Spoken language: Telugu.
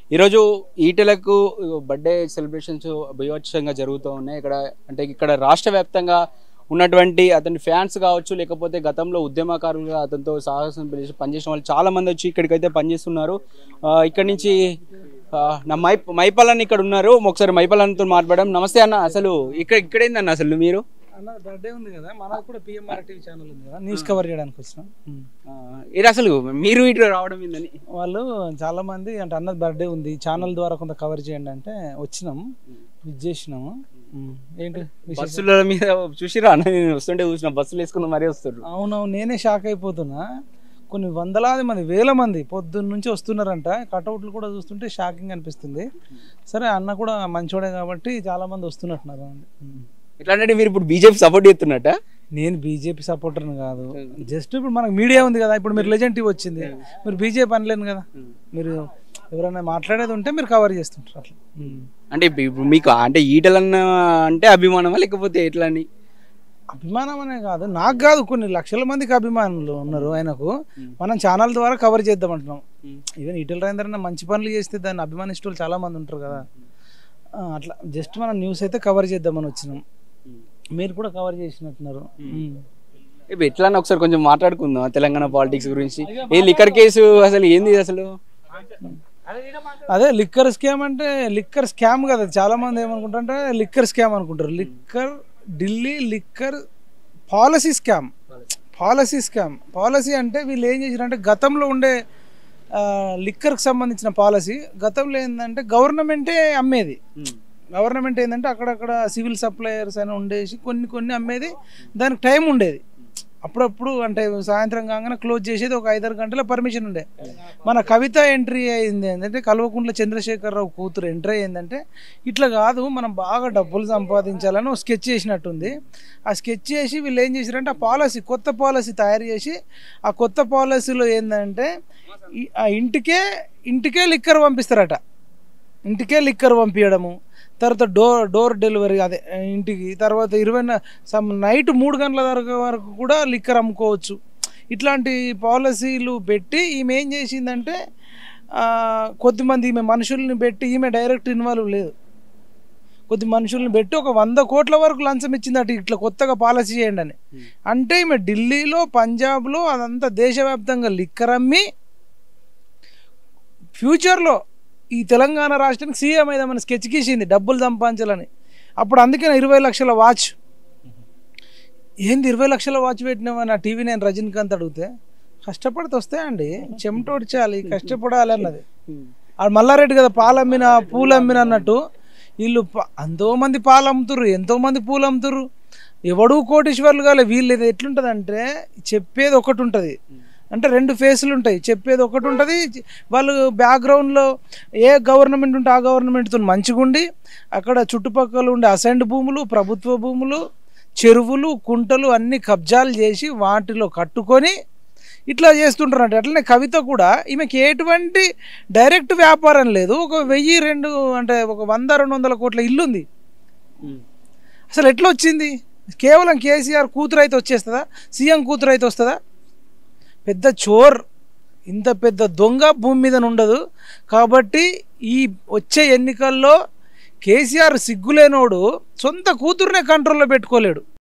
ఈరోజు ఈటెలకు బర్త్డే సెలబ్రేషన్స్ బీభత్సంగా జరుగుతూ ఉన్నాయి ఇక్కడ అంటే ఇక్కడ రాష్ట్ర వ్యాప్తంగా ఉన్నటువంటి అతని ఫ్యాన్స్ కావచ్చు లేకపోతే గతంలో ఉద్యమకారులుగా అతనితో సాహసం పిలిచి పనిచేసిన వాళ్ళు చాలా మంది వచ్చి ఇక్కడికైతే పనిచేస్తున్నారు ఆ, ఇక్కడి నుంచి ఆ, నా మై మైపాలన్న ఇక్కడ ఉన్నారు ఒకసారి మైపాలన్నతో మాట్లాడడం నమస్తే అన్న అసలు ఇక్కడ ఇక్కడేందన్న అసలు మీరు అన్న బర్త్డే ఉంది కదా మనకు కూడా పిఎంఆర్ టీవీ ఛానల్ ఉంది కదా న్యూస్ కవర్ చేయడానికి వచ్చినాం ఉమ్. ఆ, ఇది అసలు మీరు ఇటు రావడం ఏందని వాళ్ళు చాలా మంది అంటే అన్నది బర్త్డే ఉంది ఛానల్ ద్వారా కొంత కవర్ చేయండి అంటే వచ్చినాం ఇది చేసినాము ఉమ్. ఏంటి విశేషం? బస్సుల మీద చూసిరా అన్న నేను వస్తుంటే చూసిన బస్సులు వేసుకుని మరీ వస్తారు అవునవును నేనే షాక్ అయిపోతున్నా కొన్ని వందలాది మంది వేల మంది పొద్దున్న నుంచి వస్తున్నారంట కటౌట్లు కూడా చూస్తుంటే షాకింగ్ అనిపిస్తుంది సరే అన్న కూడా మంచోడే కాబట్టి చాలా మంది వస్తున్నట్టున్నారు ఉమ్. ఎట్లా అంటే మీరు ఇప్పుడు బీజేపీ సపోర్ట్ చేస్తున్నట్ట నేను బీజేపీ సపోర్టర్ని కాదు జస్ట్ ఇప్పుడు మనకు మీడియా ఉంది కదా ఇప్పుడు మీరు లెజెండ్ టీవీ వచ్చింది మీరు బీజేపీ అనలేను కదా మీరు ఎవరైనా మాట్లాడేది ఉంటే మీరు కవర్ చేస్తుంటారు అట్లా ఉమ్. అంటే ఇప్పుడు ఇప్పుడు మీకు అంటే ఈటలన్న అంటే అభిమానమా లేకపోతే ఎట్లా అని అభిమానం అనే కాదు నాకు కాదు కొన్ని లక్షల మందికి అభిమానులు ఉన్నారు ఆయనకు మనం ఛానల్ ద్వారా కవర్ చేద్దాం అంటున్నాం ఈవెన్ ఈటల రాజేందర్ అన్న మంచి పనులు చేస్తే దాన్ని అభిమానిస్తూ వాళ్ళు చాలా మంది ఉంటారు కదా ఆ, అట్లా జస్ట్ మనం న్యూస్ అయితే కవర్ చేద్దామని వచ్చినాం మీరు కూడా కవర్ చేసినట్టున్నారు ఉమ్. ఇప్పుడు ఎట్లా అని ఒకసారి కొంచెం మాట్లాడుకుందాం ఆ తెలంగాణ పాలిటిక్స్ గురించి ఏ లిక్కర్ కేసు అసలు ఏంది ఇది అసలు అదే లిక్కర్ స్కామ్ అంటే లిక్కర్ స్కామ్ కదా చాలా మంది ఏమనుకుంటారంటే లిక్కర్ స్కామ్ అనుకుంటారు liquor Delhi liquor policy scam policy scam policy అంటే వీళ్ళు ఏం చేశారంటే గతంలో ఉండే లిక్కర్కి సంబంధించిన పాలసీ గతంలో ఏంటంటే గవర్నమెంటే అమ్మేది గవర్నమెంట్ ఏంటంటే అక్కడక్కడ సివిల్ సప్లయర్స్ అని ఉండేసి కొన్ని కొన్ని అమ్మేది దానికి టైం ఉండేది అప్పుడప్పుడు అంటే సాయంత్రం కాగానే క్లోజ్ చేసేది ఒక ఐదారు గంటల పర్మిషన్ ఉండే మన కవిత ఎంట్రీ అయింది ఏంటంటే కల్వకుంట్ల చంద్రశేఖరరావు కూతురు ఎంట్రీ అయిందంటే ఇట్లా కాదు మనం బాగా డబ్బులు సంపాదించాలని ఒక స్కెచ్ చేసినట్టుంది ఆ స్కెచ్ చేసి వీళ్ళు ఏం చేశారంటే ఆ పాలసీ కొత్త పాలసీ తయారు చేసి ఆ కొత్త పాలసీలో ఏంటంటే ఈ- ఆ ఇంటికే ఇంటికే లిక్కర్ పంపిస్తారట ఇంటికే లిక్కర్ పంపించడము తర్వాత డోర్ డోర్ డెలివరీ అదే ఇంటికి తర్వాత ఇరవై న- సమ్ నైట్ మూడు గంటల వరకు వరకు కూడా లిక్కర్ అమ్ముకోవచ్చు ఇట్లాంటి పాలసీలు పెట్టి ఈమె ఏం చేసిందంటే ఆ, కొద్దిమంది ఈమె మనుషుల్ని పెట్టి ఈమె డైరెక్ట్ ఇన్వాల్వ్ లేదు కొద్ది మనుషుల్ని పెట్టి ఒక వంద కోట్ల వరకు లంచం ఇచ్చిందట ఇట్లా కొత్తగా పాలసీ చేయండి అని అంటే ఈమె ఢిల్లీలో పంజాబ్లో అదంతా దేశవ్యాప్తంగా లిక్కర్ అమ్మి ఫ్యూచర్లో ఈ తెలంగాణ రాష్ట్రానికి సీఎం అయిదామని స్కెచ్ గీసింది డబ్బులు సంపాదించాలని అప్పుడు అందుకే నా ఇరవై లక్షల వాచ్ ఏంది ఇరవై లక్షల వాచ్ పెట్టినామని ఆ టీవీ నేను రజనీకాంత్ అడిగితే కష్టపడితే వస్తాయండి చెమటోడ్చాలి కష్టపడాలి అన్నది ఆడు మల్లారెడ్డి కదా పాలు అమ్మిన పూలు అమ్మిన అన్నట్టు వీళ్ళు ప- ఎంతో మంది పాలు అమ్ముతుర్రు ఎంతో మంది పూలు అమ్ముతుర్రు ఎవడు కోటీశ్వర్లు కాలే వీళ్ళు ఇది ఎట్లుంటుంది చెప్పేది ఒకటి ఉంటుంది అంటే రెండు ఫేసులు ఉంటాయి చెప్పేది ఒకటి ఉంటుంది వాళ్ళు బ్యాక్గ్రౌండ్లో ఏ గవర్నమెంట్ ఉంటే ఆ గవర్నమెంట్తో మంచిగుండి అక్కడ చుట్టుపక్కల ఉండే అసైన్డ్ భూములు ప్రభుత్వ భూములు చెరువులు కుంటలు అన్ని కబ్జాలు చేసి వాటిలో కట్టుకొని ఇట్లా చేస్తుంటారంట అట్లనే కవిత కూడా ఈమెకి ఎటువంటి డైరెక్ట్ వ్యాపారం లేదు ఒక వెయ్యి రెండు అంటే ఒక వంద రెండు వందల కోట్ల ఇల్లు ఉంది అసలు ఎట్లా వచ్చింది కేవలం కేసీఆర్ కూతురు అయితే వచ్చేస్తుందా సీఎం కూతురు అయితే వస్తుందా పెద్ద చోర్ ఇంత పెద్ద దొంగ భూమి మీద ఉండదు కాబట్టి ఈ వచ్చే ఎన్నికల్లో కేసీఆర్ సిగ్గులేనోడు సొంత కూతురునే కంట్రోల్లో పెట్టుకోలేడు